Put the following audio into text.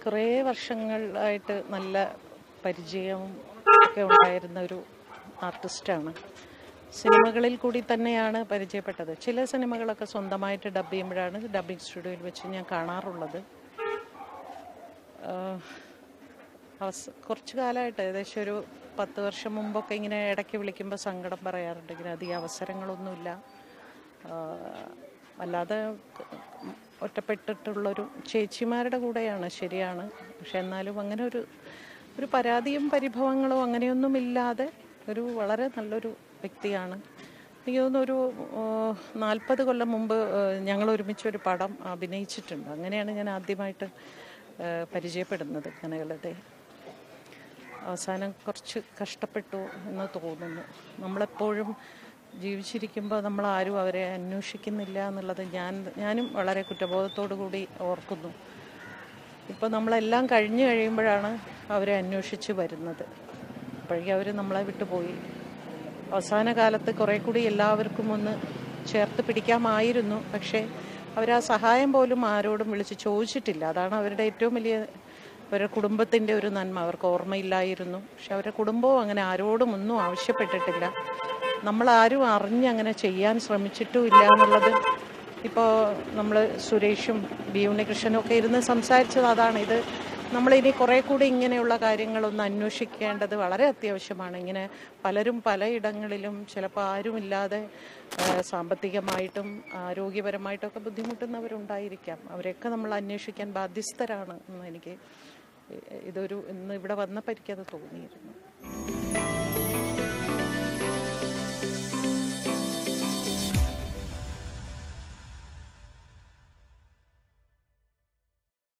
കുറേ വർഷങ്ങളായിട്ട് നല്ല പരിചയവും ഒക്കെ ഉണ്ടായിരുന്ന ഒരു ആർട്ടിസ്റ്റാണ് സിനിമകളിൽ കൂടി തന്നെയാണ് പരിചയപ്പെട്ടത് ചില സിനിമകളൊക്കെ സ്വന്തമായിട്ട് ഡബ് ചെയ്യുമ്പോഴാണ് ഡബ്ബിംഗ് സ്റ്റുഡിയോയിൽ വെച്ച് ഞാൻ കാണാറുള്ളത് ആഹ് അവസ കുറച്ച് കാലമായിട്ട് ഏകദേശം ഒരു പത്ത് വർഷം മുമ്പൊക്കെ ഇങ്ങനെ ഇടയ്ക്ക് വിളിക്കുമ്പോൾ സങ്കടം പറയാറുണ്ട് ഇങ്ങനെ അധികം അവസരങ്ങളൊന്നുമില്ല ആഹ് അല്ലാതെ ഒറ്റപ്പെട്ടിട്ടുള്ളൊരു ചേച്ചിമാരുടെ കൂടെയാണ് ശരിയാണ് പക്ഷെ എന്നാലും അങ്ങനെ ഒരു ഒരു പരാതിയും പരിഭവങ്ങളോ അങ്ങനെയൊന്നുമില്ലാതെ ഒരു വളരെ നല്ലൊരു വ്യക്തിയാണ് എനിക്ക് തോന്നുന്നു ഒരു നാൽപ്പത് കൊല്ലം മുമ്പ് ആഹ് ഞങ്ങൾ ഒരുമിച്ച് ഒരു പടം അഭിനയിച്ചിട്ടുണ്ട് അങ്ങനെയാണ് ഞാൻ ആദ്യമായിട്ട് ആഹ് പരിചയപ്പെടുന്നത് കനകലതെ അവസാനം കുറച്ച് കഷ്ടപ്പെട്ടു എന്ന് തോന്നുന്നു നമ്മളെപ്പോഴും ജീവിച്ചിരിക്കുമ്പോൾ നമ്മൾ ആരും അവരെ അന്വേഷിക്കുന്നില്ല എന്നുള്ളത് ഞാൻ ഞാനും വളരെ കുറ്റബോധത്തോടു കൂടി ഓർക്കുന്നു ഇപ്പോൾ നമ്മളെല്ലാം കഴിഞ്ഞു കഴിയുമ്പോഴാണ് അവരെ അന്വേഷിച്ച് വരുന്നത് അപ്പോഴേക്കും അവർ നമ്മളെ വിട്ടുപോയി അവസാന കാലത്ത് കുറേ കൂടി എല്ലാവർക്കും ഒന്ന് ചേർത്ത് പിടിക്കാമായിരുന്നു പക്ഷേ അവർ ആ സഹായം പോലും ആരോടും വിളിച്ച് ചോദിച്ചിട്ടില്ല അതാണ് അവരുടെ ഏറ്റവും വലിയ അവരുടെ കുടുംബത്തിൻ്റെ ഒരു നന്മ അവർക്ക് ഓർമ്മയില്ലായിരുന്നു പക്ഷെ അവരുടെ കുടുംബവും അങ്ങനെ ആരോടും ഒന്നും ആവശ്യപ്പെട്ടിട്ടില്ല നമ്മളാരും അറിഞ്ഞ് അങ്ങനെ ചെയ്യാൻ ശ്രമിച്ചിട്ടുമില്ല എന്നുള്ളത് ഇപ്പോൾ നമ്മൾ സുരേഷും ബി ഉണ്ണികൃഷ്ണനും ഒക്കെ ഇരുന്ന് സംസാരിച്ചത് അതാണ് ഇത് നമ്മളിനി കുറേ കൂടി ഇങ്ങനെയുള്ള കാര്യങ്ങളൊന്ന് അന്വേഷിക്കേണ്ടത് വളരെ അത്യാവശ്യമാണ് ഇങ്ങനെ പലരും പലയിടങ്ങളിലും ചിലപ്പോൾ ആരുമില്ലാതെ ആ, സാമ്പത്തികമായിട്ടും ആരോഗ്യപരമായിട്ടും ഒക്കെ ബുദ്ധിമുട്ടുന്നവരുണ്ടായിരിക്കാം അവരെയൊക്കെ നമ്മൾ അന്വേഷിക്കാൻ ബാധ്യസ്ഥരാണ് എന്ന് എനിക്ക് ഇതൊരു ഇന്ന് ഇവിടെ വന്നപ്പോൾ എനിക്കത് തോന്നിയിരുന്നു